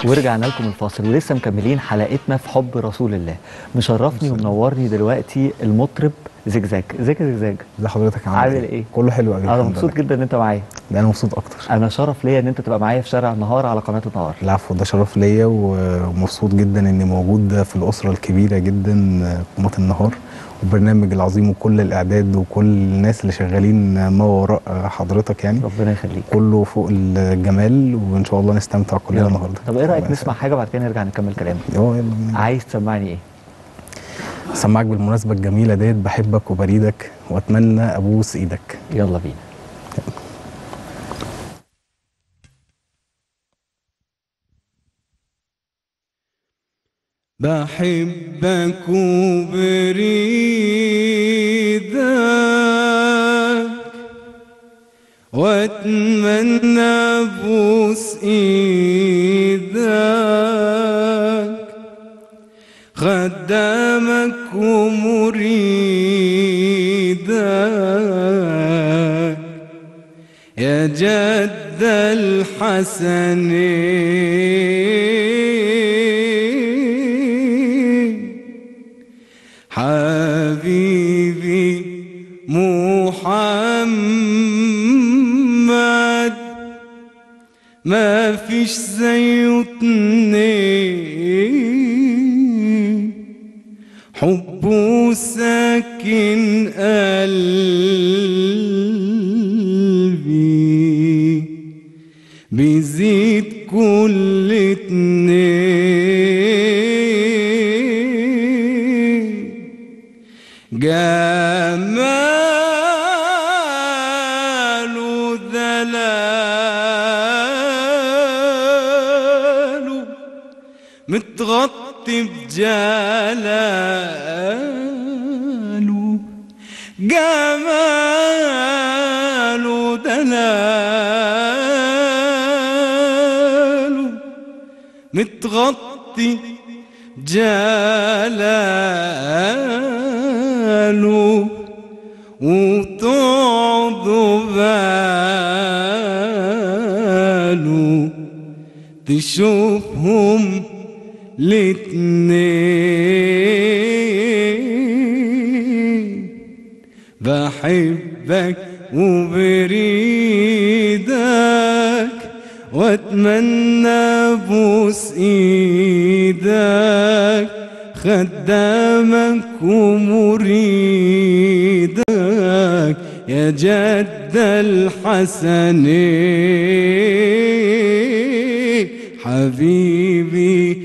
ورجعنا لكم الفاصل ولسه مكملين حلقتنا في حب رسول الله مشرفني ومنورني دلوقتي المطرب زجزاج ازيك يا زجزاج ازي حضرتك عامل عامل ايه كله حلو قوي انا مبسوط جدا ان انت معايا ده انا مبسوط اكتر انا شرف ليا ان انت تبقى معايا في شارع النهار على قناه النهار العفو ده شرف ليا ومبسوط جدا اني موجود في الاسره الكبيره جدا قناه النهار والبرنامج العظيم وكل الاعداد وكل الناس اللي شغالين ما وراء حضرتك يعني ربنا يخليك كله فوق الجمال وان شاء الله نستمتع كلنا النهارده طب ايه رايك نسمع حاجه بعد كده نرجع نكمل كلامنا اه يلا عايز تسمعني ايه سمعك بالمناسبه الجميله ديت بحبك وبريدك واتمنى ابوس ايدك يلا بينا بحبك وبريدك واتمنى ابوس ايدك خدامك ومريدك يا جد الحسنين حبيبي محمد ما فيش زيه اتنين حبه ساكن قلبي بيزيد كل اتنين جماله دلاله متغطي بجلاله جماله دلاله متغطي جلاله وتقعد باله تشوفهم الاتنين بحبك وبريدك واتمنى ابوس ايدك خدامك ومريدك يا جد الحسنين حبيبي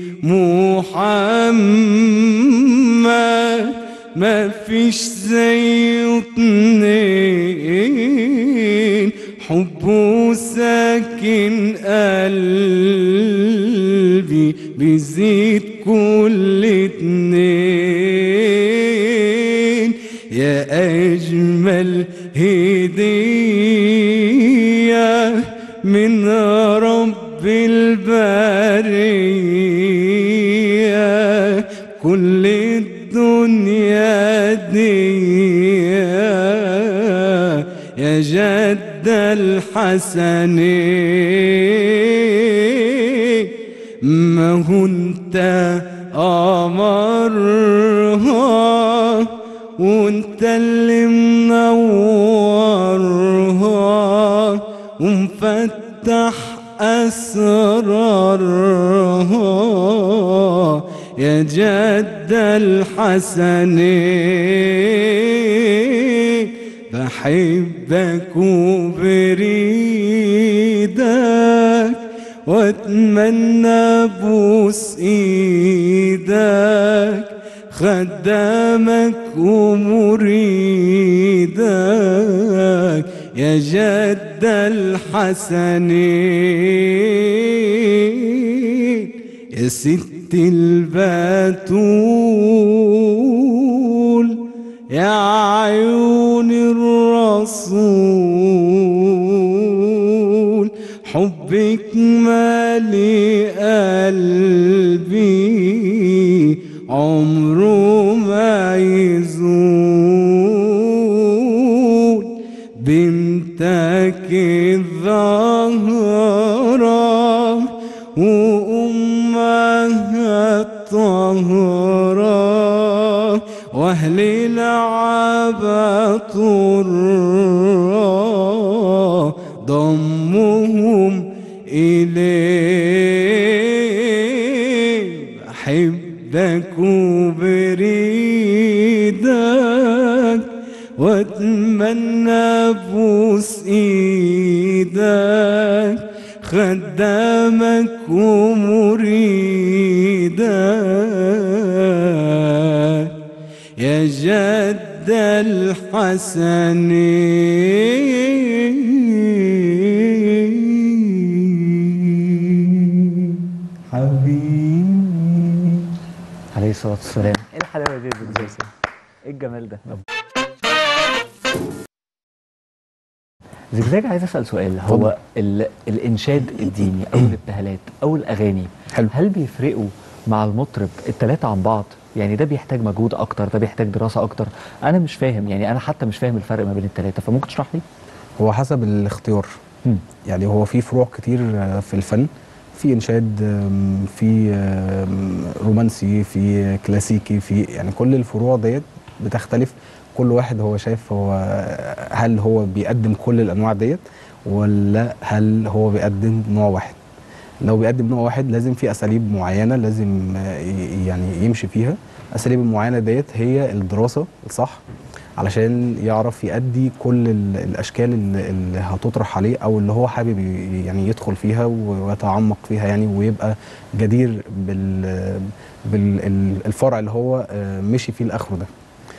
محمد ما فيش زيه اتنين حبه ساكن قلبي بيزيد كل اتنين يا أجمل هدية من رب البرية كل الدنيا دي يا جد الحسنين ما هو انت قمرها وانت اللي منورها ومفتح أسرارها يا جد الحسنين بحبك وبريدك واتمنى ابوس ايدك خدامك ومريدك يا جد الحسنين يا ست البتول يا عيون الرسول حبك مالي قلبي عمره ما يزول بنتك الزهرة وأمها الطهرة وأهل العبا طرا ضمهم إليه بحبك وبريدك واتمنى بوس ايدك خدامك ومريدك يا جد الحسنين حبيبي عليه الصلاه والسلام ايه الحلاوه دي يا زلزال؟ ايه الجمال ده زجزاج عايز اسال سؤال هو ال... الانشاد الديني او الابتهالات او الاغاني حلو. هل بيفرقوا مع المطرب التلاتة عن بعض يعني ده بيحتاج مجهود اكتر ده بيحتاج دراسه اكتر انا مش فاهم يعني انا حتى مش فاهم الفرق ما بين التلاتة فممكن تشرح لي هو حسب الاختيار مم. يعني هو في فروع كتير آه، في الفن في انشاد آم، في آم، رومانسي في كلاسيكي في يعني كل الفروع ديت بتختلف كل واحد هو شايف هو هل هو بيقدم كل الانواع ديت ولا هل هو بيقدم نوع واحد لو بيقدم نوع واحد لازم في اساليب معينه لازم آه، ي- يعني يمشي فيها الاساليب المعينه ديت هي الدراسه الصح علشان يعرف يأدي كل ال- الاشكال اللي اللي هتطرح عليه او اللي هو حابب ي- يعني يدخل فيها و- ويتعمق فيها يعني ويبقى جدير بال بالفرع اللي هو آه، مشي فيه لاخره ده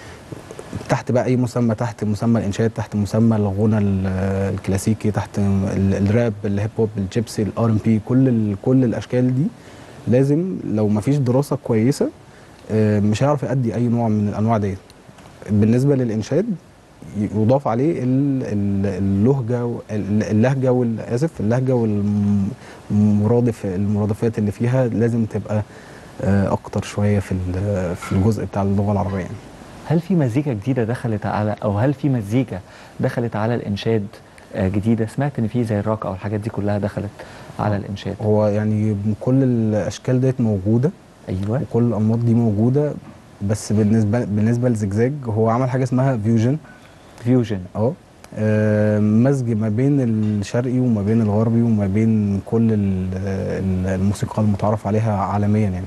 تحت بقى اي مسمى تحت مسمى الانشاد تحت مسمى الغنى ال- الكلاسيكي تحت ال- الراب الهيب هوب الجيبسي الار ام بي كل ال- كل الاشكال دي لازم لو ما فيش دراسه كويسه آه، مش هيعرف يأدي اي نوع من الانواع ديت بالنسبه للانشاد يضاف عليه ال- ال- اللهجه و- ال- اللهجه والاسف اللهجه والمرادف المرادفات اللي فيها لازم تبقى آه، اكتر شويه في ال- في الجزء بتاع اللغه العربيه يعني هل في مزيكا جديده دخلت على او هل في مزيكا دخلت على الانشاد آه، جديده سمعت ان في زي الروك او الحاجات دي كلها دخلت على الانشاد هو يعني كل الاشكال ديت موجوده ايوه وكل الانماط دي موجوده بس بالنسبه بالنسبه لزجزاج هو عمل حاجه اسمها فيوجن فيوجن اه آه، مزج ما بين الشرقي وما بين الغربي وما بين كل ال- ال- الموسيقى المتعارف عليها عالميا يعني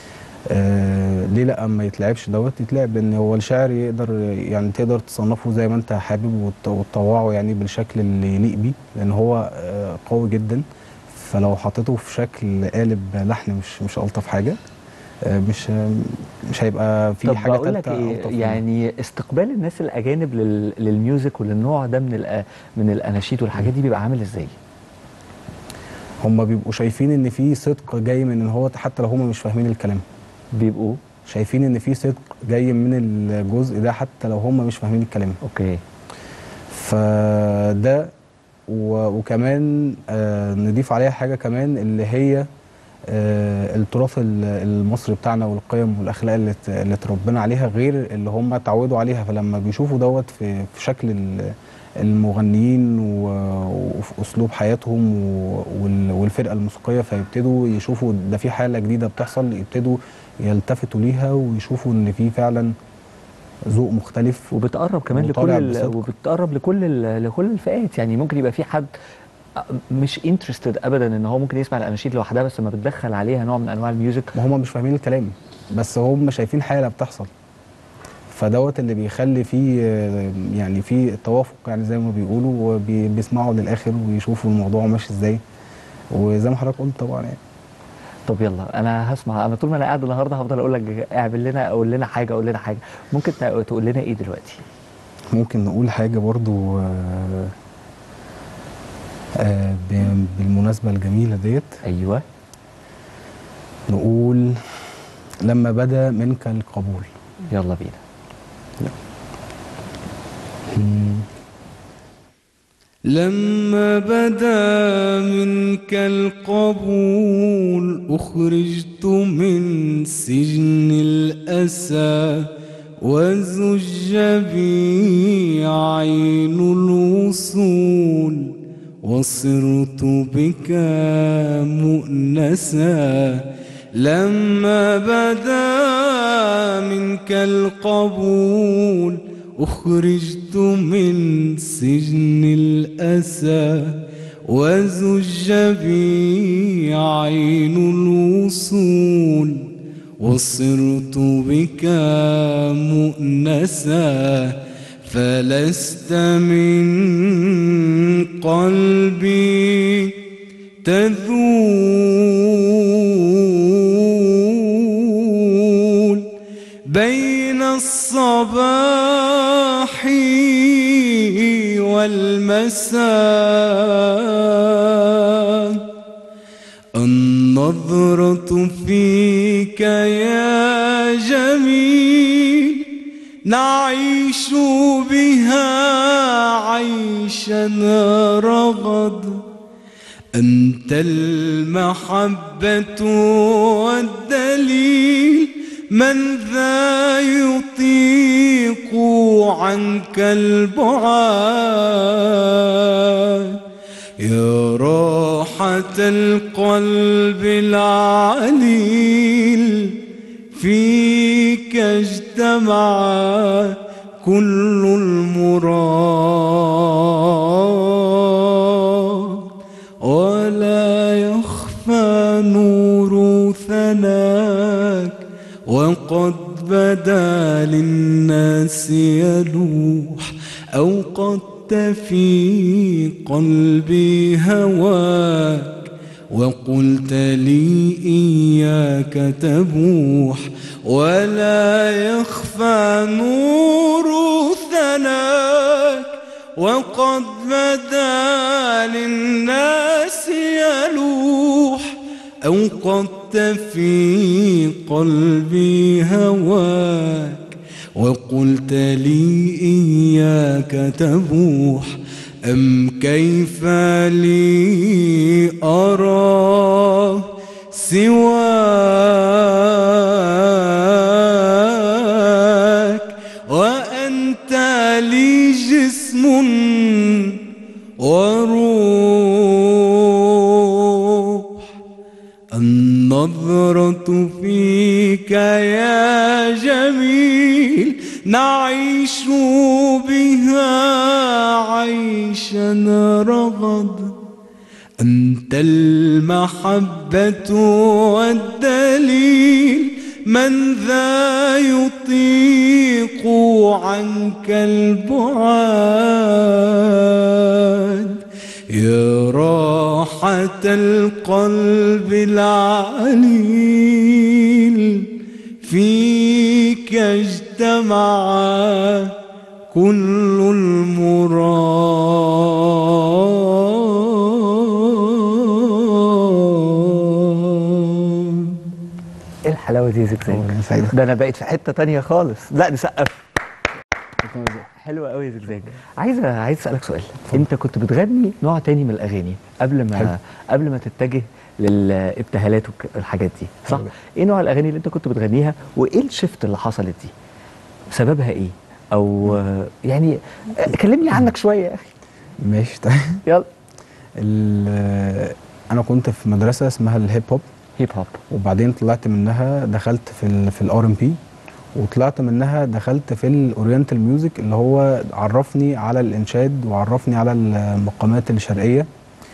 آه ليه لا ما يتلعبش دوت يتلعب لان هو الشعر يقدر يعني تقدر تصنفه زي ما انت حابب وت- وتطوعه يعني بالشكل اللي يليق بيه لان هو آه قوي جدا فلو حطيته في شكل قالب لحن مش مش الطف حاجه آه مش مش هيبقى في طب حاجه بقول لك تالتة ايه ألطف منه. يعني استقبال الناس الاجانب لل... للميوزك وللنوع ده من الأ... من الاناشيد والحاجات دي بيبقى عامل ازاي هم بيبقوا شايفين ان في صدق جاي من ان هو حتى لو هم مش فاهمين الكلام بيبقوا شايفين ان في صدق جاي من الجزء ده حتى لو هم مش فاهمين الكلام اوكي فده و- وكمان آه نضيف عليها حاجه كمان اللي هي آه التراث ال- المصري بتاعنا والقيم والاخلاق اللي ت- اللي اتربينا عليها غير اللي هم اتعودوا عليها فلما بيشوفوا دوت في في شكل ال- المغنيين و- وفي اسلوب حياتهم و- وال- والفرقه الموسيقيه فيبتدوا يشوفوا ده في حاله جديده بتحصل يبتدوا يلتفتوا ليها ويشوفوا ان في فعلا ذوق مختلف وبتقرب كمان لكل وطالع ال... بصدق. وبتقرب لكل ال... لكل الفئات يعني ممكن يبقى في حد مش انترستد ابدا ان هو ممكن يسمع الاناشيد لوحدها بس لما بتدخل عليها نوع من انواع الميوزك ما هم مش فاهمين الكلام بس هم شايفين حاله بتحصل فدوت اللي بيخلي فيه آه، يعني في توافق يعني زي ما بيقولوا وبيسمعوا للاخر ويشوفوا الموضوع ماشي ازاي وزي ما حضرتك قلت طبعا يعني طب يلا انا هسمع انا طول ما انا قاعد النهارده هفضل اقول لك اعمل لنا قول لنا حاجه قول لنا حاجه ممكن تق- تقول لنا ايه دلوقتي ممكن نقول حاجه برضو آه، آه، ب- بالمناسبه الجميله ديت ايوه نقول لما بدا منك القبول يلا بينا لما بدا منك القبول أخرجت من سجن الأسى وزج بي عين الوصول وصرت بك مؤنسا لما بدا منك القبول أخرجت من سجن الأسى وزج بي عين الوصول وصرت بك مؤنسا فلست من قلبي تذول بين الصباح والمساء النظرة فيك يا جميل نعيش بها عيشا رغد أنت المحبة والدليل من ذا يطيق عنك البعاد يا راحة القلب العليل فيك اجتمع كل المراد ولا يخفى نور ثناك وقد بدا للناس يلوح أوقدت في قلبي هواك وقلت لي إياك تبوح ولا يخفى نور ثناك وقد بدا للناس يلوح أوقدت في قلبي هواك وقلت لي إياك تبوح أم كيف لي أرى سواك وأنت لي جسم وروح النظرة فيك يا جميل نعيش بها عيشا رغد أنت المحبة والدليل من ذا يطيق عنك البعاد يا راحة القلب العليل فيك اجتمع كل المراد ايه الحلاوه دي يا زجزاج ربنا يسعدك. ده انا بقيت في حته تانية خالص لا نسقف حلوه قوي يا زجزاج عايز عايز اسالك سؤال انت كنت بتغني نوع تاني من الاغاني قبل ما حلو. قبل ما تتجه للابتهالات والحاجات دي صح حلو. ايه نوع الاغاني اللي انت كنت بتغنيها وايه الشفت اللي حصلت دي سببها ايه او آه، يعني آه، كلمني عنك شويه يا اخي ماشي طيب يلا ال- انا كنت في مدرسه اسمها الهيب هوب هيب هوب وبعدين طلعت منها دخلت في ال في الار ام بي وطلعت منها دخلت في الاورينتال ميوزك اللي هو عرفني على الانشاد وعرفني على المقامات الشرقيه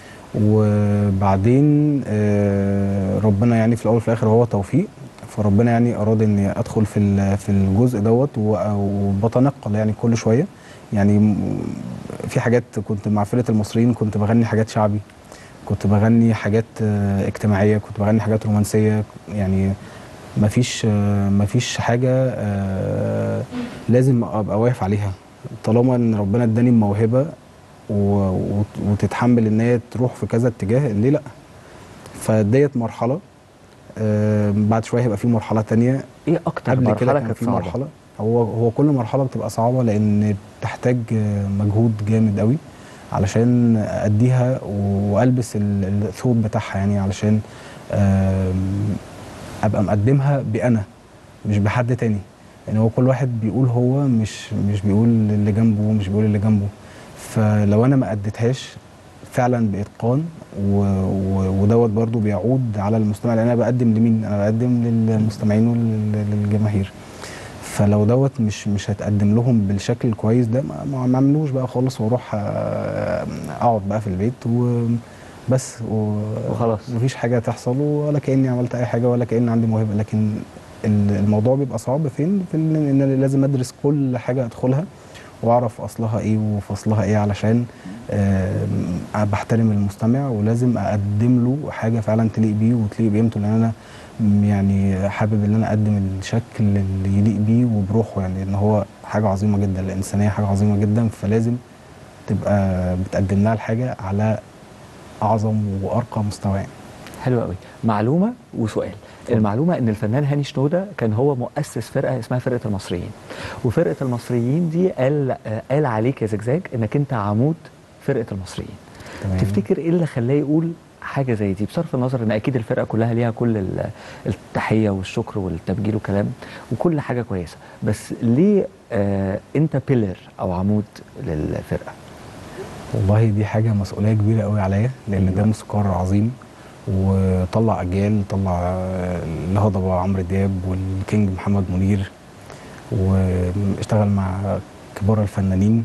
وبعدين آه، ربنا يعني في الاول وفي الاخر هو توفيق فربنا يعني اراد اني ادخل في ال- في الجزء دوت و- وبتنقل يعني كل شويه يعني م- في حاجات كنت مع فرقه المصريين كنت بغني حاجات شعبي كنت بغني حاجات آه، اجتماعيه كنت بغني حاجات رومانسيه يعني مفيش آه، مفيش حاجه آه، لازم ابقى واقف عليها طالما ان ربنا اداني الموهبه و- وت- وتتحمل ان هي تروح في كذا اتجاه ليه لا فديت مرحله آه، بعد شويه هيبقى في مرحله تانية ايه اكتر قبل كده مرحله كان كانت في صعبه مرحله هو هو كل مرحله بتبقى صعبه لان بتحتاج آه، مجهود جامد قوي علشان اديها والبس ال- الثوب بتاعها يعني علشان آم، ابقى مقدمها بانا مش بحد تاني يعني هو كل واحد بيقول هو مش مش بيقول اللي جنبه مش بيقول اللي جنبه فلو انا ما اديتهاش فعلا باتقان و... و... ودوت برضو بيعود على المستمع لان انا بقدم لمين انا بقدم للمستمعين وللجماهير فلو دوت مش مش هتقدم لهم بالشكل الكويس ده ما- ما ما اعملوش بقى خالص واروح آه، اقعد بقى في البيت وبس و... وخلاص. مفيش حاجه تحصل ولا كاني عملت اي حاجه ولا كاني عندي موهبه لكن ال- الموضوع بيبقى صعب فين في ان إن انا لازم ادرس كل حاجه ادخلها واعرف اصلها ايه وفصلها ايه علشان آه، بحترم المستمع ولازم اقدم له حاجه فعلا تليق بيه وتليق بقيمته لان انا م- يعني حابب ان انا اقدم الشكل اللي يليق بيه وبروحه يعني ان هو حاجه عظيمه جدا الانسانيه حاجه عظيمه جدا فلازم تبقى بتقدم لها الحاجه على اعظم وارقى مستوى يعني. حلو قوي معلومه وسؤال المعلومه ان الفنان هاني شنوده كان هو مؤسس فرقه اسمها فرقه المصريين وفرقه المصريين دي قال آه، قال عليك يا زجزاج انك انت عمود فرقه المصريين تمام. تفتكر ايه اللي خلاه يقول حاجه زي دي بصرف النظر ان اكيد الفرقه كلها ليها كل ال- التحيه والشكر والتبجيل والكلام وكل حاجه كويسه بس ليه آه انت بيلر او عمود للفرقه والله دي حاجة مسؤولية كبيرة قوي عليا لأن ده موسيقار عظيم وطلع أجيال طلع آه، الهضبة عمرو دياب والكينج محمد منير واشتغل مع كبار الفنانين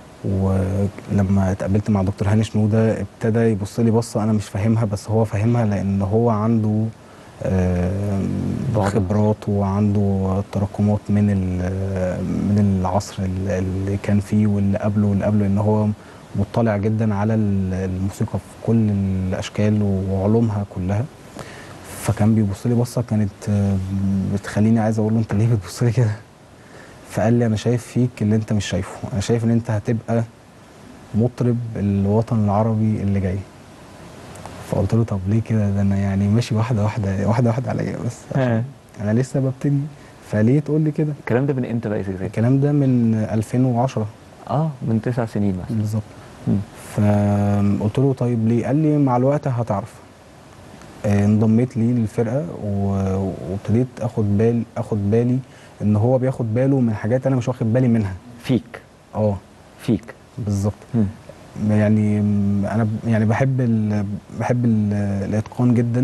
ولما اتقابلت مع دكتور هاني شنودة ابتدى يبص لي بصة أنا مش فاهمها بس هو فاهمها لأن هو عنده آه، بعد. خبرات وعنده تراكمات من ال- من العصر اللي اللي كان فيه واللي قبله واللي قبله ان هو مطلع جدا على ال- الموسيقى في كل الاشكال وعلومها كلها فكان بيبص لي بصه كانت آه، بتخليني عايز اقول له انت ليه بتبص لي كده فقال لي انا شايف فيك اللي انت مش شايفه انا شايف ان انت هتبقى مطرب الوطن العربي اللي جاي فقلت له طب ليه كده ده انا يعني ماشي واحده واحده واحده واحده عليا بس ها. انا لسه ببتدي فليه تقول لي كده الكلام ده من امتى بقى يا زجزاج الكلام ده من 2010 اه من تسع سنين مثلا بالظبط مم. فقلت له طيب ليه قال لي مع الوقت هتعرف آه، انضميت ليه للفرقه و- وابتديت اخد بال اخد بالي ان هو بياخد باله من حاجات انا مش واخد بالي منها فيك اه فيك بالظبط مم. يعني م- انا ب- يعني بحب ال بحب ال الاتقان جدا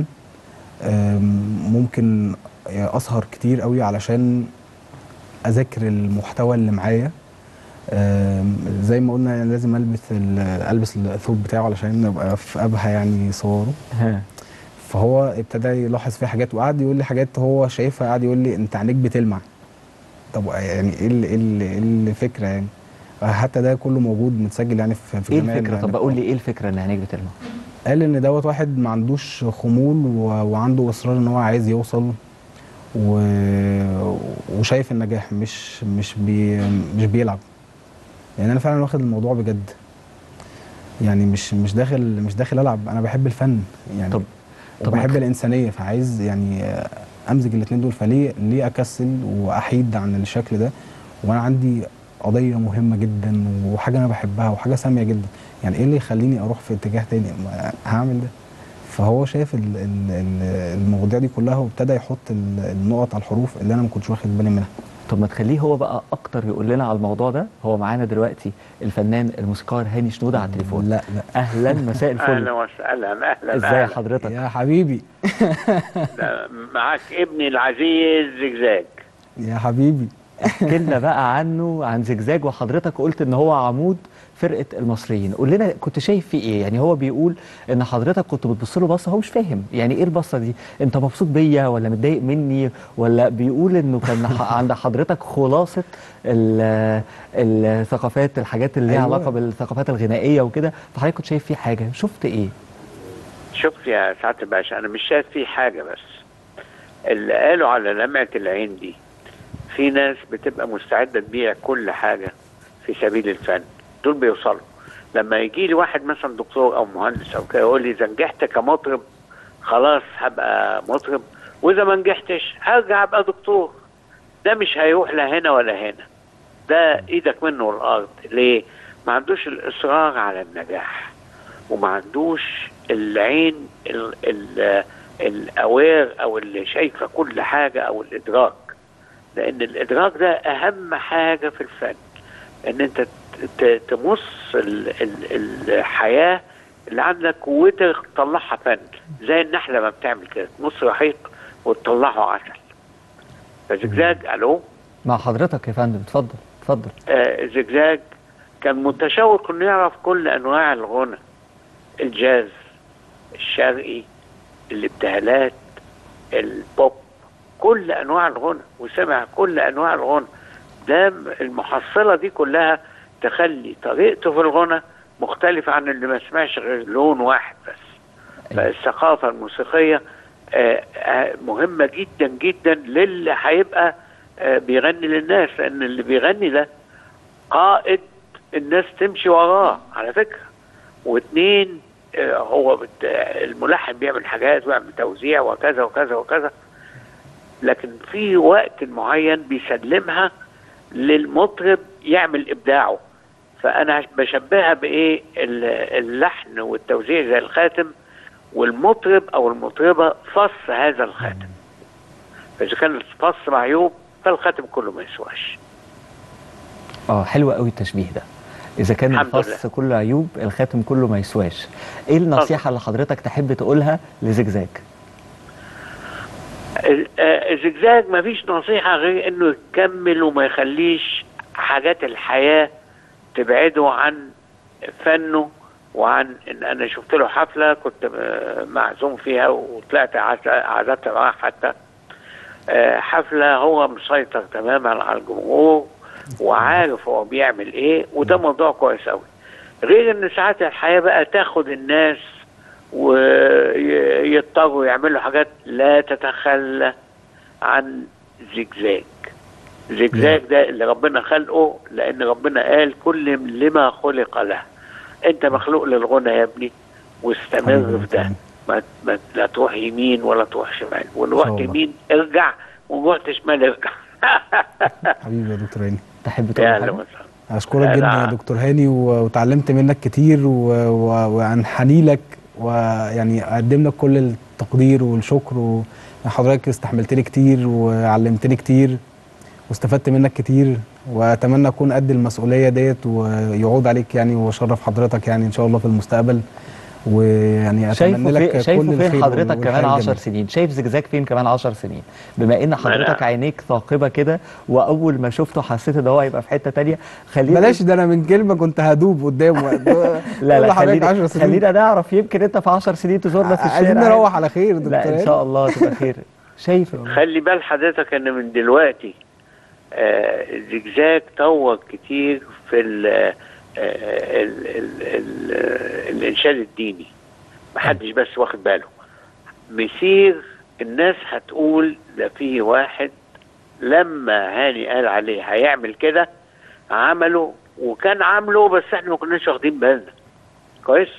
آم، ممكن اسهر كتير قوي علشان اذاكر المحتوى اللي معايا آم، زي ما قلنا يعني لازم البس ال- البس الثوب بتاعه علشان ابقى في ابهى يعني صوره ها فهو ابتدى يلاحظ فيه حاجات وقعد يقول لي حاجات هو شايفها قعد يقول لي انت عينيك بتلمع طب يعني ايه ال- ايه ال- إيه الفكره يعني حتى ده كله موجود متسجل يعني في في ايه جميع الفكره طب ال- قول لي ايه الفكره ان عينيك بتلمع قال ان دوت واحد ما عندوش خمول و... وعنده اصرار ان هو عايز يوصل و... وشايف النجاح مش مش بي... مش بيلعب يعني انا فعلا واخد الموضوع بجد يعني مش مش داخل مش داخل العب انا بحب الفن يعني طب طب وبحب ما- الانسانيه فعايز يعني آه، امزج الاثنين دول فليه ليه اكسل واحيد عن الشكل ده وانا عندي قضيه مهمه جدا وحاجه انا بحبها وحاجه ساميه جدا يعني ايه اللي يخليني اروح في اتجاه تاني ما هعمل ده فهو شايف ال- ال- ال- المواضيع دي كلها وابتدى يحط ال- النقط على الحروف اللي انا ما كنتش واخد بالي منها طب ما تخليه هو بقى اكتر يقول لنا على الموضوع ده هو معانا دلوقتي الفنان الموسيقار هاني شنوده على التليفون لا لا اهلا مساء اهلا الفل وسهلا اهلا ازاي أهلاً. حضرتك يا حبيبي ده معاك ابني العزيز زجزاج يا حبيبي احكي لنا بقى عنه عن زجزاج وحضرتك قلت ان هو عمود فرقه المصريين قول لنا كنت شايف فيه ايه يعني هو بيقول ان حضرتك كنت بتبص له بصه هو مش فاهم يعني ايه البصه دي انت مبسوط بيا ولا متضايق مني ولا بيقول انه كان ح- عند حضرتك خلاصه ال- الثقافات الحاجات اللي ليها أيوة. علاقه بالثقافات الغنائيه وكده فحضرتك كنت شايف فيه حاجه شفت ايه شوف يا سعاده الباشا انا مش شايف فيه حاجه بس اللي قالوا على لمعه العين دي في ناس بتبقى مستعده تبيع كل حاجه في سبيل الفن دول بيوصلوا لما يجي لي واحد مثلا دكتور او مهندس او كده يقول لي اذا نجحت كمطرب خلاص هبقى مطرب واذا ما نجحتش هرجع ابقى دكتور ده مش هيروح لا هنا ولا هنا ده ايدك منه الارض ليه ما عندوش الاصرار على النجاح وما عندوش العين ال ال الاوير او اللي شايفه كل حاجه او الادراك لان الادراك ده اهم حاجه في الفن ان انت ت- ت- تمص ال ال الحياه اللي عندك وتطلعها فن زي النحله ما بتعمل كده نص رحيق وتطلعه عسل فزجزاج الو مع حضرتك يا فندم اتفضل اتفضل آه زجزاج كان متشوق انه يعرف كل انواع الغنى الجاز الشرقي الابتهالات البوب كل انواع الغنى وسمع كل انواع الغنى ده المحصله دي كلها تخلي طريقته في الغنى مختلفه عن اللي ما سمعش غير لون واحد بس فالثقافه الموسيقيه آه، آه، مهمه جدا جدا للي هيبقى آه، بيغني للناس لان اللي بيغني ده قائد الناس تمشي وراه على فكره واثنين آه، هو بت... الملحن بيعمل حاجات ويعمل توزيع وكذا وكذا وكذا لكن في وقت معين بيسلمها للمطرب يعمل ابداعه فانا بشبهها بايه ال- اللحن والتوزيع زي الخاتم والمطرب او المطربه فص هذا الخاتم فاذا كان الفص معيوب فالخاتم كله ما يسواش اه حلو قوي التشبيه ده اذا كان الحمد الفص كله عيوب الخاتم كله ما يسواش ايه النصيحه اللي حضرتك تحب تقولها لزجزاج ال- آه، الزجزاج ما فيش نصيحة غير انه يكمل وما يخليش حاجات الحياة تبعده عن فنه وعن ان انا شفت له حفلة كنت آه، معزوم فيها وطلعت عز- عزفت معاه حتى آه، حفلة هو مسيطر تماما على الجمهور وعارف هو بيعمل ايه وده موضوع كويس قوي غير ان ساعات الحياة بقى تاخد الناس ويضطروا يعملوا حاجات لا تتخلى عن زجزاج زجزاج ده اللي ربنا خلقه لان ربنا قال كل لما خلق له انت مخلوق للغنى يا ابني واستمر حبيبي في ده تمام. ما, ما لا تروح يمين ولا تروح شمال وان شاء رحت الله. يمين ارجع وان رحت شمال ارجع حبيبي يا دكتور هاني تحب تقول يا حاجه أهلا وسهلا. اشكرك لا، جدا لا. يا دكتور هاني و- وتعلمت منك كتير و... و... وعن حنيلك ويعني اقدم لك كل التقدير والشكر و... حضرتك استحملتني كتير وعلمتني كتير واستفدت منك كتير واتمنى اكون قد المسؤوليه ديت ويعود عليك يعني واشرف حضرتك يعني ان شاء الله في المستقبل ويعني اتمنى شايفه لك في كل شايفه الخير فين حضرتك والخير كمان 10 الجميل. سنين شايف زجزاج فين كمان 10 سنين بما ان حضرتك أنا- عينيك ثاقبه كده واول ما شفته حسيت ان هو هيبقى في حته تانية خلينا بلاش ده انا من كلمه كنت هدوب قدامه لا لا حضرتك 10 خلينا سنين خلينا نعرف يمكن انت في 10 سنين تزورنا في الشارع عايزين نروح على خير دكتور لا ان هاني. شاء الله تبقى خير شايف خلي بال حضرتك ان من دلوقتي آه، زجزاج طور كتير في ال آه، ال ال ال الانشاد الديني محدش بس واخد باله مسير الناس هتقول ده فيه واحد لما هاني قال عليه هيعمل كده عمله وكان عامله بس احنا ما كناش واخدين بالنا كويس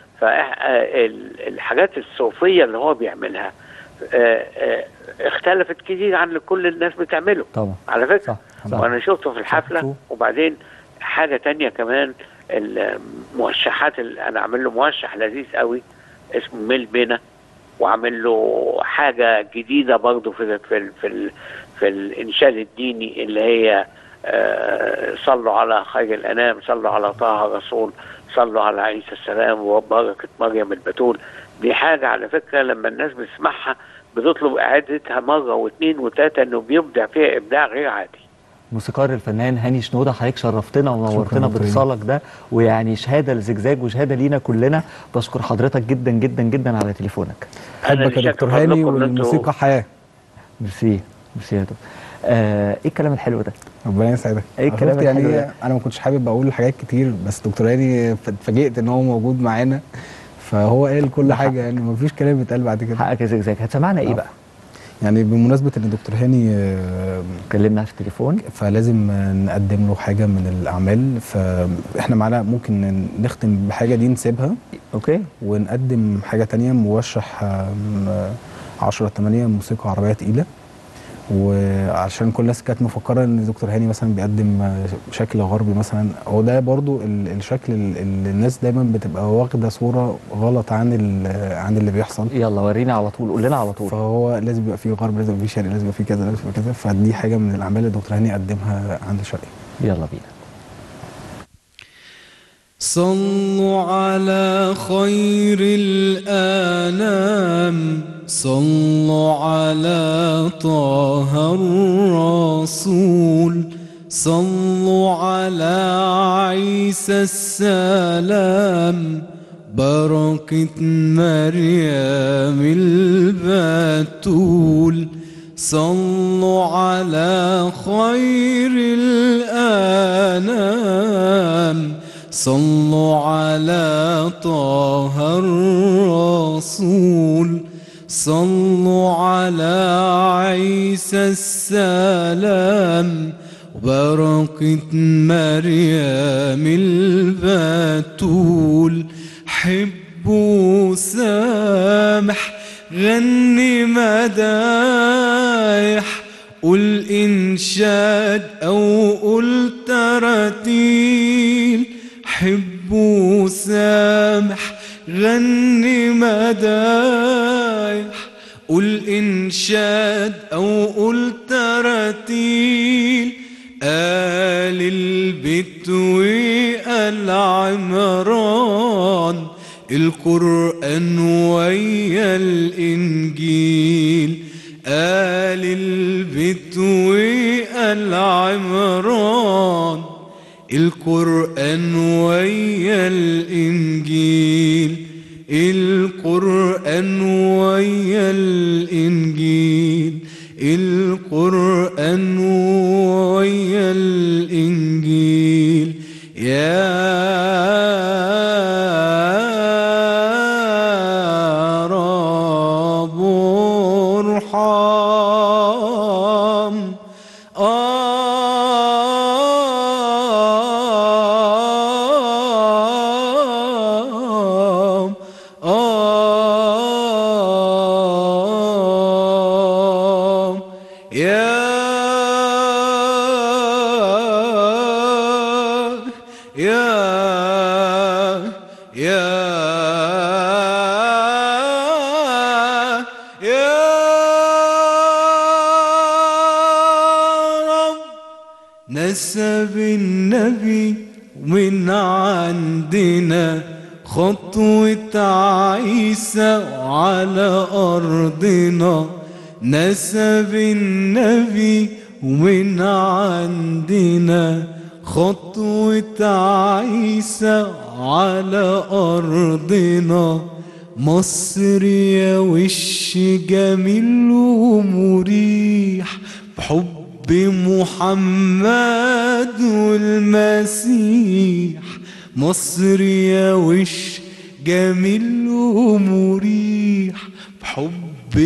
فالحاجات الصوفيه اللي هو بيعملها آه، آه، اختلفت كتير عن اللي كل الناس بتعمله طبعا على فكره صح صح وانا شفته في الحفله شفته. وبعدين حاجه تانية كمان الموشحات اللي انا عامل له موشح لذيذ قوي اسمه ميل بينا وعامل له حاجه جديده برضه في ال في ال في, ال في الانشاد الديني اللي هي آه، صلوا على خير الانام صلوا على طه الرسول صلوا على عيسى السلام وبركه مريم البتول دي حاجه على فكره لما الناس بتسمعها بتطلب اعادتها مره واثنين وثلاثه انه بيبدع فيها ابداع غير عادي موسيقار الفنان هاني شنودة حضرتك شرفتنا ونورتنا شكراً دكتور باتصالك ده ويعني شهاده لزجزاج وشهاده لينا كلنا بشكر حضرتك جدا جدا جدا على تليفونك أنا حبك اللي يا دكتور شاكر هاني فضلكم إن أنتوا- والموسيقى حياه ميرسي ميرسي يا دكتور آه ايه الكلام الحلو ده ربنا يسعدك إيه الكلام شفت يعني الحلو إيه؟ ده؟ انا ما كنتش حابب اقول حاجات كتير بس دكتور هاني اتفاجئت ان هو موجود معانا فهو قال كل حاجه يعني ما فيش كلام اتقال بعد كده حقك يا زجزاج هتسمعنا ايه آه. بقى يعني بمناسبه ان دكتور هاني آه، كلمنا في التليفون فلازم آه، نقدم له حاجه من الاعمال فاحنا معانا ممكن نختم بحاجه دي نسيبها اوكي ونقدم حاجه تانية موشح 10 8 موسيقى عربيه تقيله وعشان كل الناس كانت مفكره ان دكتور هاني مثلا بيقدم آه، شكل غربي مثلا هو ده برضو ال- الشكل ال- اللي الناس دايما بتبقى واخده صوره غلط عن ال- عن اللي بيحصل يلا ورينا على طول قول لنا على طول فهو لازم يبقى فيه غرب لازم يبقى فيه شرق لازم يبقى فيه كذا لازم يبقى كذا فدي حاجه من الاعمال اللي دكتور هاني قدمها عند الشرقي يلا بينا صلوا على خير الأنام صلوا على طه الرسول صلوا على عيسى السلام بركة مريم البتول صلوا على خير الأنام صلوا على طه الرسول صلوا على عيسى السلام وبركة مريم البتول حبوا سامح غني مدايح قل إنشاد أو قل تراتيل حبوا سامح غني مدايح قل إنشاد أو قل تراتيل آل البيت وآل عمران القرآن ويا الإنجيل آل البيت وآل عمران القرآن ويا الإنجيل القرآن ويا الإنجيل القرآن ويا الإنجيل يا رب ارحم آم آم يا يا يا يا رب نسب النبي من عندنا خطوة عيسى على أرضنا نسب النبي ومن عندنا خطوة عيسى على أرضنا مصر يا وش جميل ومريح بحب محمد والمسيح مصر يا وش جميل ومريح بحب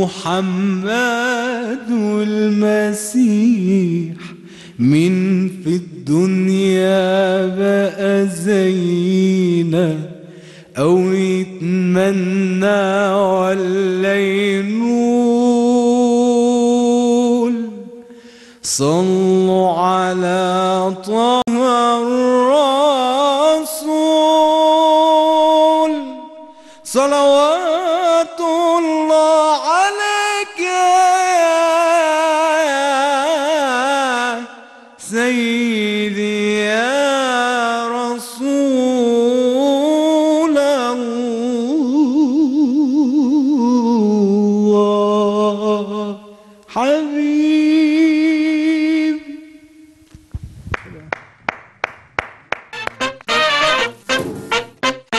محمد والمسيح من في الدنيا بقى زينا أو يتمنى ولا ينول صلوا على طه الرسول صلوات الله